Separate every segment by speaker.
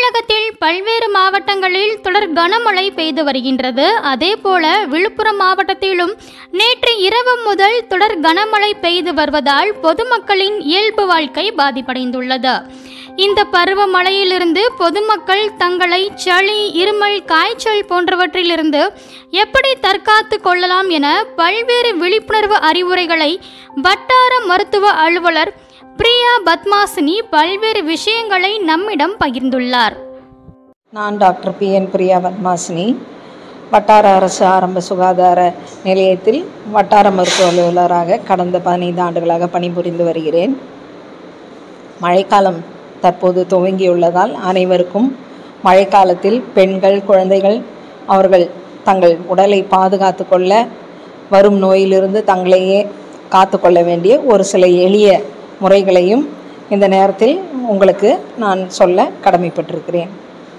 Speaker 1: தமிழகத்தில் பல்வேறு மாவட்டங்களில் தொடர் கனமழை பெய்து வருகின்றது அதேபோல விழுப்புரம் மாவட்டத்திலும் நேற்று இரவு முதல் தொடர் கனமழை பெய்து வருவதால் பொதுமக்களின் இயல்பு வாழ்க்கை பாதிப்படைந்துள்ளது இந்த பருவமழையிலிருந்து பொதுமக்கள் தங்களை சளி இருமல் காய்ச்சல் போன்றவற்றிலிருந்து எப்படி தற்காத்து கொள்ளலாம் என பல்வேறு விழிப்புணர்வு அறிவுரைகளை வட்டார மருத்துவ அலுவலர் பிரியா பத்மாசினி பல்வேறு விஷயங்களை நம்மிடம் பகிர்ந்துள்ளார்
Speaker 2: நான் doctor P N Priya Padmasini வட்டார அரசு ஆரம்ப சுகாதார நிலையத்தில் வட்டார மருத்துவ அலுவலராக கடந்த பதினைந்து ஆண்டுகளாக பணிபுரிந்து வருகிறேன் மழைக்காலம் தற்போது துவங்கியுள்ளதால் அனைவருக்கும் மழைக்காலத்தில் பெண்கள் குழந்தைகள் அவர்கள் தங்கள் உடலை பாதுகாத்து கொள்ள வரும் நோயிலிருந்து தங்களையே காத்துக்கொள்ள வேண்டிய ஒரு சில எளிய முறைகளையும் இந்த நேரத்தில் உங்களுக்கு நான் சொல்ல கடமைப்பட்டிருக்கிறேன்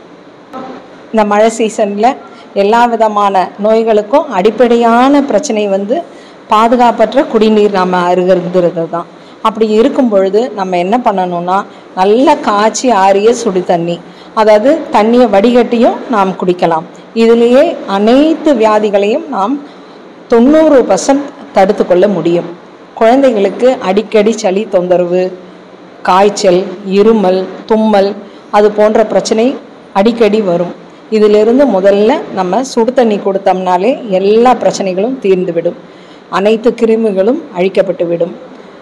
Speaker 2: இந்த மழை சீசனில் எல்லா விதமான நோய்களுக்கும் அடிப்படையான பிரச்சனை வந்து பாதுகாப்பற்ற குடிநீர் நம்ம அருகிறது தான் அப்படி இருக்கும் பொழுது நம்ம என்ன பண்ணணும்னா நல்லா காய்ச்சி ஆறிய சுடு தண்ணி அதாவது தண்ணியை வடிகட்டியும் நாம் குடிக்கலாம் இதிலேயே அனைத்து வியாதிகளையும் நாம் தொண்ணூறு பர்சன்ட் தடுத்து கொள்ள முடியும் குழந்தைகளுக்கு அடிக்கடி சளி தொந்தரவு காய்ச்சல் இருமல் தும்மல் அது போன்ற பிரச்சனை அடிக்கடி வரும் இதிலிருந்து முதல்ல நம்ம சுடு தண்ணி கொடுத்தோம்னாலே எல்லா பிரச்சனைகளும் தீர்ந்துவிடும் அனைத்து கிருமிகளும் அழிக்கப்பட்டு விடும்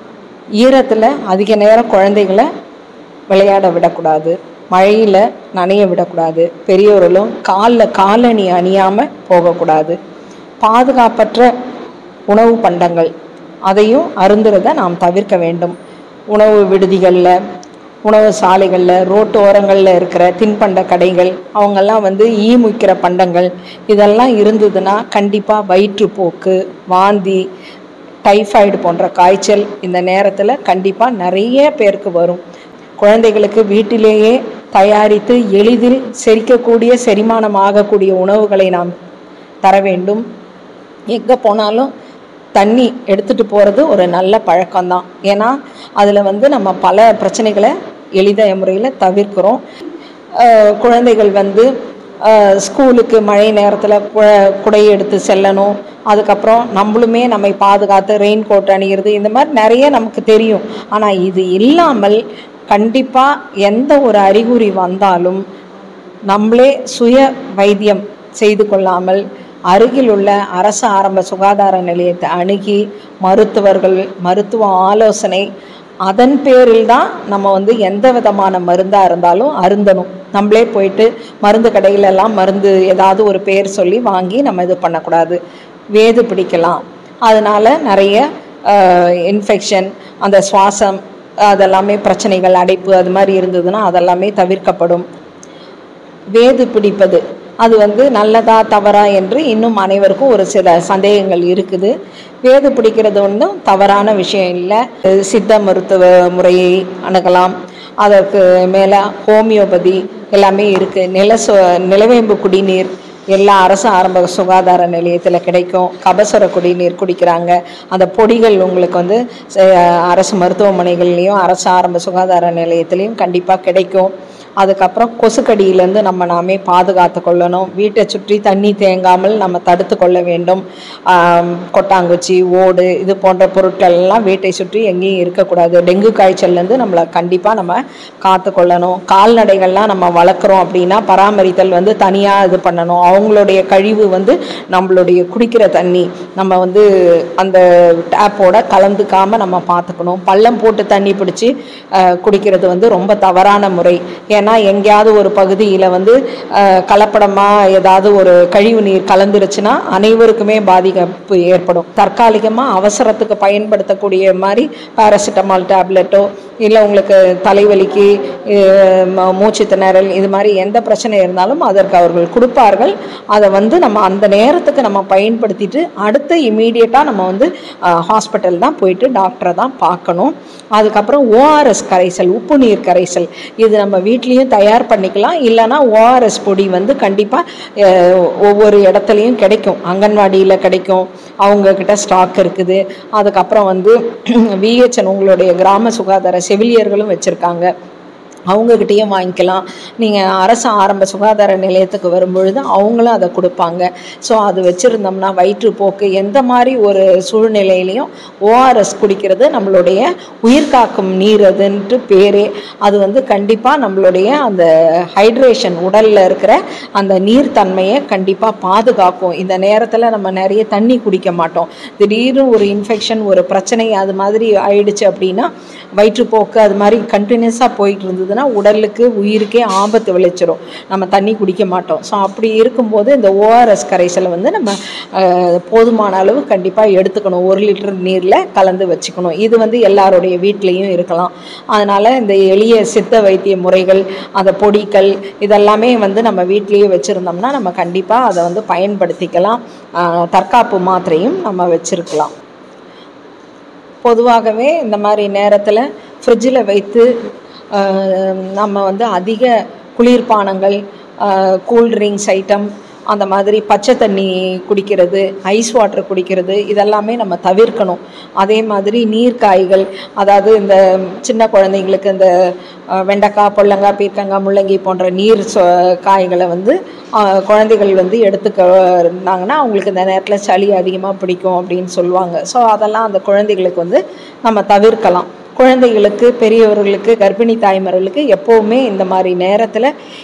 Speaker 2: ஈரத்தில் அதிக நேரம் குழந்தைகளை விளையாட விடக்கூடாது மழையில் நனைய விடக்கூடாது பெரியோர்களும் காலில் காலணி அணியாமல் போகக்கூடாது பாதுகாப்பற்ற உணவு பண்டங்கள் அதையும் அருந்துறதை நாம் தவிர்க்க வேண்டும் உணவு விடுதிகளில் உணவு சாலைகளில் ரோட்டு ஓரங்களில் இருக்கிற தின்பண்ட கடைகள் அவங்கெல்லாம் வந்து ஈ முக்கிற பண்டங்கள் இதெல்லாம் இருந்ததுன்னா கண்டிப்பாக வயிற்றுப்போக்கு வாந்தி டைஃபாய்டு போன்ற காய்ச்சல் இந்த நேரத்தில் கண்டிப்பாக நிறைய பேருக்கு வரும் குழந்தைகளுக்கு வீட்டிலேயே தயாரித்து எளிதில் செரிக்கக்கூடிய செரிமானம் ஆகக்கூடிய உணவுகளை நாம் தர வேண்டும் எங்கே போனாலும் தண்ணி எடுத்துகிட்டு போகிறது ஒரு நல்ல பழக்கம்தான் ஏன்னா அதில் வந்து நம்ம பல பிரச்சனைகளை எளித முறையில் தவிர்க்கிறோம் அஹ் குழந்தைகள் வந்து அஹ் ஸ்கூலுக்கு மழை நேரத்தில் குடை எடுத்து செல்லணும் அதுக்கப்புறம் நம்மளுமே நம்மை பாதுகாத்து ரெயின் கோட் அணிகிறது இந்த மாதிரி நிறைய நமக்கு தெரியும் ஆனால் இது இல்லாமல் கண்டிப்பாக எந்த ஒரு அறிகுறி வந்தாலும் நம்மளே சுய வைத்தியம் செய்து கொள்ளாமல் அருகில் உள்ள அரசு ஆரம்ப சுகாதார நிலையத்தை அணுகி மருத்துவர்கள் மருத்துவ ஆலோசனை அதன் பேரில் தான் நம்ம வந்து எந்த விதமான மருந்தாக இருந்தாலும் அருந்தணும் நம்மளே போயிட்டு மருந்து கடையிலெல்லாம் மருந்து ஏதாவது ஒரு பேர் சொல்லி வாங்கி நம்ம இது பண்ணக்கூடாது வேது பிடிக்கலாம் அதனால் நிறைய இன்ஃபெக்ஷன் அந்த சுவாசம் அதெல்லாமே பிரச்சனைகள் அடைப்பு அது மாதிரி இருந்ததுன்னா அதெல்லாமே தவிர்க்கப்படும் வேது பிடிப்பது அது வந்து நல்லதா தவறா என்று இன்னும் அனைவருக்கும் ஒரு சில சந்தேகங்கள் இருக்குது வேது பிடிக்கிறது ஒன்றும் தவறான விஷயம் இல்லை சித்த மருத்துவ முறையை அணுகலாம் அதற்கு மேலே ஹோமியோபதி எல்லாமே இருக்குது நில சு நிலவேம்பு குடிநீர் எல்லா அரசு ஆரம்ப சுகாதார நிலையத்தில் கிடைக்கும் கபசுர குடிநீர் குடிக்கிறாங்க அந்த பொடிகள் உங்களுக்கு வந்து ச- அரசு மருத்துவமனைகள்லேயும் அரசு ஆரம்ப சுகாதார நிலையத்திலையும் கண்டிப்பாக கிடைக்கும் அதுக்கப்புறம் கொசுக்கடியிலேருந்து நம்ம நாமே பாதுகாத்து கொள்ளணும் வீட்டை சுற்றி தண்ணி தேங்காமல் நம்ம தடுத்து கொள்ள வேண்டும் ஆம், கொட்டாங்குச்சி ஓடு இது போன்ற பொருட்கள் எல்லாம் வீட்டை சுற்றி எங்கேயும் இருக்கக்கூடாது டெங்கு காய்ச்சல்லேருந்து நம்மளை கண்டிப்பாக நம்ம காத்து கொள்ளணும் கால்நடைகள்லாம் நம்ம வளர்க்குறோம் அப்படின்னா பராமரித்தல் வந்து தனியாக இது பண்ணணும் அவங்களுடைய கழிவு வந்து நம்மளுடைய குடிக்கிற தண்ணி நம்ம வந்து அந்த டேப்போட கலந்துக்காமல் நம்ம பார்த்துக்கணும் பள்ளம் போட்டு தண்ணி பிடிச்சி அஹ், குடிக்கிறது வந்து ரொம்ப தவறான முறை ஏன்னா எங்கேயாவது ஒரு பகுதியில் வந்து அஹ், கலப்படமா ஏதாவது ஒரு கழிவு நீர் கலந்துருச்சுன்னா அனைவருக்குமே பாதிப்பு ஏற்படும் தற்காலிகமாக அவசரத்துக்கு பயன்படுத்தக்கூடிய மாதிரி பாராசிட்டமால் டேப்லெட்டோ இல்லை உங்களுக்கு தலைவலிக்கு அஹ், ம- மூச்சு திணறல் இது மாதிரி எந்த பிரச்சனை இருந்தாலும் அதற்கு அவர்கள் கொடுப்பார்கள் அதை வந்து நம்ம அந்த நேரத்துக்கு நம்ம பயன்படுத்திட்டு அடுத்து இமீடியட்டாக நம்ம வந்து ஹாஸ்பிட்டல் தான் போயிட்டு டாக்டரை தான் பார்க்கணும் அதுக்கப்புறம் ஓஆர்எஸ் கரைசல் உப்பு நீர் கரைசல் இது நம்ம வீட்லேயும் தயார் பண்ணிக்கலாம் இல்லைன்னா ஓஆர்எஸ் பொடி வந்து கண்டிப்பாக ஒவ்வொரு இடத்துலையும் கிடைக்கும் அங்கன்வாடியில் கிடைக்கும் அவங்கக்கிட்ட ஸ்டாக் இருக்குது அதுக்கப்புறம் வந்து விஹெச்என் உங்களுடைய கிராம சுகாதார செவிலியர்களும் வச்சுருக்காங்க அவங்கக்கிட்டேயும் வாங்கிக்கலாம் நீங்கள் அரசு ஆரம்ப சுகாதார நிலையத்துக்கு வரும்பொழுது அவங்களும் அதை கொடுப்பாங்க ஸோ அது வச்சுருந்தோம்னா வயிற்றுப்போக்கு எந்த மாதிரி ஒரு சூழ்நிலையிலையும் ஓஆர்எஸ் குடிக்கிறது நம்மளுடைய உயிர் காக்கும் நீர் அதுன்ட்டு பேரே அது வந்து கண்டிப்பாக நம்மளுடைய அந்த ஹைட்ரேஷன் உடலில் இருக்கிற அந்த நீர்த்தன்மையை கண்டிப்பாக பாதுகாக்கும் இந்த நேரத்தில் நம்ம நிறைய தண்ணி குடிக்க மாட்டோம் திடீர்னு ஒரு இன்ஃபெக்ஷன் ஒரு பிரச்சனை அது மாதிரி ஆயிடுச்சு அப்படின்னா வயிற்றுப்போக்கு அது மாதிரி கண்டினியூஸாக போயிட்டு இருந்ததுன்னா உடலுக்கு உயிருக்கே ஆபத்து விளைச்சிரும் நம்ம தண்ணி குடிக்க மாட்டோம் ஸோ அப்படி இருக்கும்போது இந்த ஓஆர்எஸ் கரைசலை வந்து நம்ம அஹ், போதுமான அளவு கண்டிப்பாக எடுத்துக்கணும் ஒரு லிட்டர் நீரில் கலந்து வச்சுக்கணும் இது வந்து எல்லாருடைய வீட்லேயும் இருக்கலாம் அதனால் இந்த எளிய சித்த வைத்திய முறைகள் அந்த பொடிகள் இதெல்லாமே வந்து நம்ம வீட்டிலேயே வச்சுருந்தோம்னா நம்ம கண்டிப்பாக அதை வந்து பயன்படுத்திக்கலாம் அஹ், தற்காப்பு மாத்திரையும் நம்ம வச்சுருக்கலாம் பொதுவாகவே இந்த மாதிரி நேரத்தில் ஃப்ரிட்ஜில் வைத்து ஆஹ், நம்ம வந்து அதிக குளிர்பானங்கள் கூல்ட்ரிங்க்ஸ் ஐட்டம் அந்த மாதிரி பச்சை தண்ணி குடிக்கிறது ஐஸ் வாட்டர் குடிக்கிறது இதெல்லாமே நம்ம தவிர்க்கணும் அதே மாதிரி நீர்க்காய்கள் அதாவது இந்த சின்ன குழந்தைங்களுக்கு இந்த ஆஹ், வெண்டைக்காய் பொள்ளங்காய் பீர்க்கங்காய் முள்ளங்கி போன்ற நீர் சொ காய்களை வந்து ஆஹ், குழந்தைகள் வந்து எடுத்துக்கிட்டாங்கன்னா அவங்களுக்கு இந்த நேரத்தில் சளி அதிகமாக பிடிக்கும் அப்படின்னு சொல்லுவாங்க ஸோ அதெல்லாம் அந்த குழந்தைகளுக்கு வந்து நம்ம தவிர்க்கலாம் குழந்தைகளுக்கு பெரியவர்களுக்கு கர்ப்பிணி தாய்மார்களுக்கு எப்போவுமே இந்த மாதிரி நேரத்தில்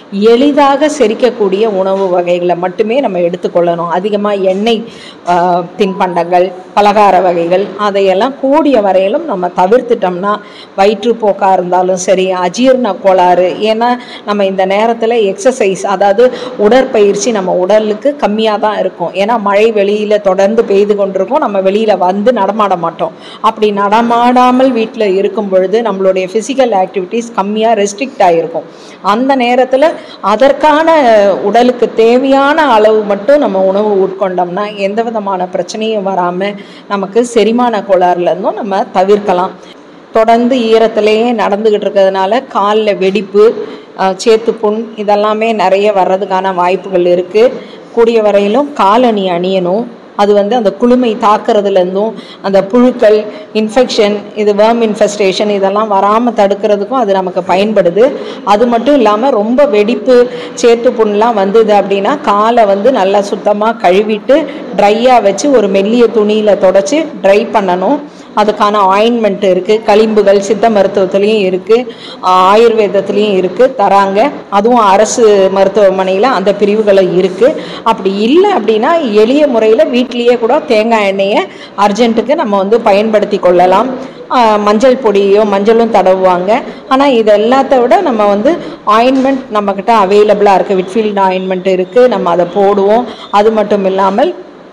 Speaker 2: எளிதாக செரிக்கக்கூடிய உணவு வகைகளை மட்டுமே நம்ம எடுத்துக்கொள்ளணும் அதிகமாக எண்ணெய் ஆஹ், தின்பண்டங்கள் பலகார வகைகள் அதையெல்லாம் கூடிய வரையிலும் நம்ம தவிர்த்துட்டோம்னா வயிற்றுப்போக்காக இருந்தாலும் சரி அஜீரண கோளாறு ஏன்னா நம்ம இந்த நேரத்தில் எக்ஸசைஸ் அதாவது உடற்பயிற்சி நம்ம உடலுக்கு கம்மியாக தான் இருக்கும் ஏன்னா மழை வெளியில் தொடர்ந்து பெய்து கொண்டிருக்கும் நம்ம வெளியில் வந்து நடமாட மாட்டோம் அப்படி நடமாடாமல் வீட்டில் இருக்கும் பொழுது நம்மளுடைய ஃபிசிக்கல் ஆக்டிவிட்டீஸ் கம்மியாக ரெஸ்ட்ரிக்ட் ஆகிருக்கும் அந்த நேரத்தில் அதற்கான உடலுக்கு தேவையான அளவு மட்டும் நம்ம உணவு உட்கொண்டோம்னா எந்த விதமான பிரச்சனையும் வராமல் நமக்கு செரிமான கோளாறுலேருந்தும் நம்ம தவிர்க்கலாம் தொடர்ந்து ஈரத்திலேயே நடந்துக்கிட்டு இருக்கிறதுனால காலில் வெடிப்பு அஹ், சேத்துப்புண் இதெல்லாமே நிறைய வர்றதுக்கான வாய்ப்புகள் இருக்குது கூடிய வரையிலும் காலணி அணியணும் அது வந்து அந்த குளுமை தாக்குறதுலேருந்தும் அந்த புழுக்கள் இன்ஃபெக்ஷன் இது வேர்ம் இன்ஃபெஸ்டேஷன் இதெல்லாம் வராமல் தடுக்கிறதுக்கும் அது நமக்கு பயன்படுது அது மட்டும் இல்லாமல் ரொம்ப வெடிப்பு சேத்து புண்லாம் வந்தது அப்படின்னா காலை வந்து நல்லா சுத்தமாக கழுவிட்டு ட்ரையாக வச்சு ஒரு மெல்லிய துணியில் தொடச்சி ட்ரை பண்ணணும் அதுக்கான ஆயின்மெண்ட் இருக்குது களிம்புகள் சித்த மருத்துவத்துலேயும் இருக்குது ஆயுர்வேதத்துலேயும் இருக்குது தராங்க அதுவும் அரசு மருத்துவமனையில் அந்த பிரிவுகளும் இருக்குது அப்படி இல்லை அப்படின்னா எளிய முறையில் வீட்டிலேயே கூட தேங்காய் எண்ணெயை அர்ஜென்ட்டுக்கு நம்ம வந்து பயன்படுத்தி கொள்ளலாம் ஆஹ் மஞ்சள் பொடியோ மஞ்சளும் தடவுவாங்க ஆனால் இது எல்லாத்த விட நம்ம வந்து ஆயின்மெண்ட் நம்மக்கிட்ட அவைலபிளாக இருக்குது விட்ஃபீல்டு ஆயின்மெண்ட் இருக்குது நம்ம அதை போடுவோம் அது மட்டும் இல்லாமல்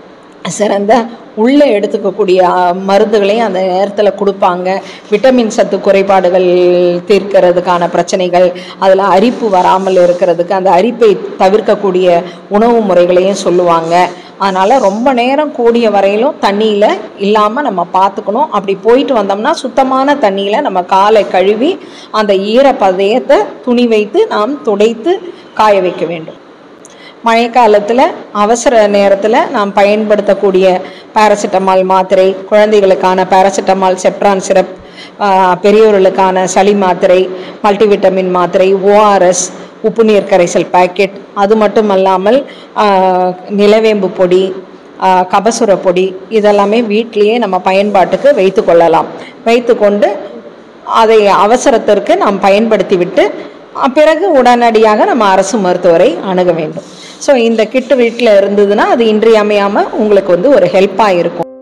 Speaker 2: சிறந்த உள்ளே எடுத்துக்கக்கூடிய அஹ், மருந்துகளையும் அந்த நேரத்தில் கொடுப்பாங்க விட்டமின் சத்து குறைபாடுகள் தீர்க்கிறதுக்கான பிரச்சனைகள் அதில் அரிப்பு வராமல் இருக்கிறதுக்கு அந்த அரிப்பை தவிர்க்கக்கூடிய உணவு முறைகளையும் சொல்லுவாங்க அதனால் ரொம்ப நேரம் கூடிய வரையிலும் தண்ணியில் இல்லாமல் நம்ம பார்த்துக்கணும் அப்படி போயிட்டு வந்தோம்னா சுத்தமான தண்ணியில் நம்ம காலை கழுவி அந்த ஈரப்பதயத்தை துணி வைத்து நாம் துடைத்து காய வைக்க வேண்டும் மழைக்காலத்தில் அவசர நேரத்தில் நாம் பயன்படுத்தக்கூடிய பாராசிட்டமால் மாத்திரை குழந்தைகளுக்கான பாராசிட்டமால் செப்ட்ரான் சிரப் ஆஹ், பெரியவர்களுக்கான சளி மாத்திரை மல்டிவிட்டமின் மாத்திரை ஓஆர்எஸ் உப்பு நீர் கரைசல் பாக்கெட் அது மட்டும் அல்லாமல் ஆஹ், நிலவேம்பு பொடி ஆஹ், கபசுர பொடி இதெல்லாமே வீட்டிலேயே நம்ம பயன்பாட்டுக்கு வைத்து கொள்ளலாம் வைத்துக்கொண்டு அதை அவசரத்திற்கு நாம் பயன்படுத்தி விட்டு அஹ், பிறகு உடனடியாக நம்ம அரசு மருத்துவரை அணுக வேண்டும் ஸோ இந்த கிட்டு வீட்டில் இருந்ததுன்னா அது இன்றியமையாமல் உங்களுக்கு வந்து ஒரு ஹெல்ப்பாக இருக்கும்